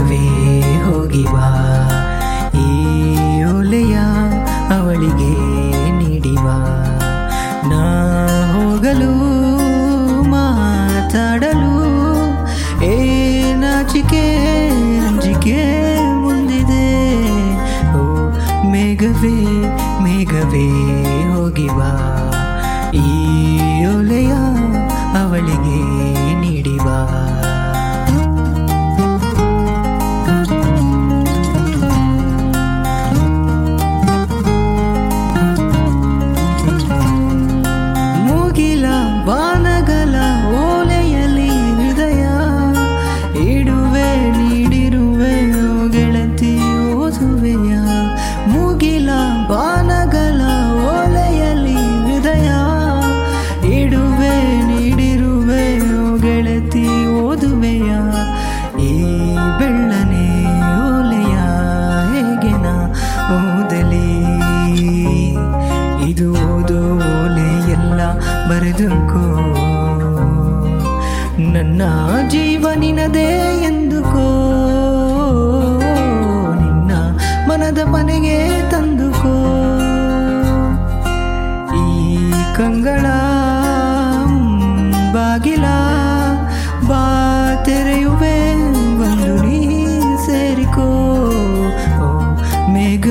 ಮೇಘವೇ ಹೋಗಿ ಬಾ ಈ ಒಲೆಯ ಅವಳಿಗೆ ನೀಡಿವ ನಾ ಹೋಗಲು ಮಾತಾಡಲು ಏನಾಚಿಕೆ ಅಂಜಿಕೆ ಮುಂದಿದೆ ಓ ಮೇಘವೇ ಮೇಘವೇ ಹೋಗಿ ಬಾ ಈ ಒಲೆಯ ಅವಳಿಗೆ ನೀಡಿವ ಮುಗಿಲ ಬಾನಗಲ ಓಲೆಯಲ್ಲಿ ಹೃದಯ ಇಡುವೆ ನೀಡಿರುವೆ ಓ ಗೆಳತಿ ಓದುವೆಯ ಮುಗಿಲ ಬಾನಗಲ ಓಲೆಯಲ್ಲಿ ಹೃದಯ ಇಡುವೆ ನೀಡಿರುವೆ ಓ ಗೆಳತಿ ಓದುವೆಯ ಈ ಬೆಳ್ಳನೆ ಓಲೆಯ ಹೇಗೆ ನಾ ಓದಲಿ ಇದು ಓದೋ ಓಲೆ ಎಲ್ಲ ಬರೆದುಕೋ ನನ್ನ ಜೀವ ನಿನದೇ ಎಂದುಕೋ ನಿನ್ನ ಮನದ ಮನೆಗೆ ತಂದುಕೋ ಈ ಕಂಗಳ ಬಾಗಿಲ ಬಾ ತೆರೆಯುವೆ ಬಂದು ನೀ ಸೇರಿಕೋ ಓ ಮೇಘ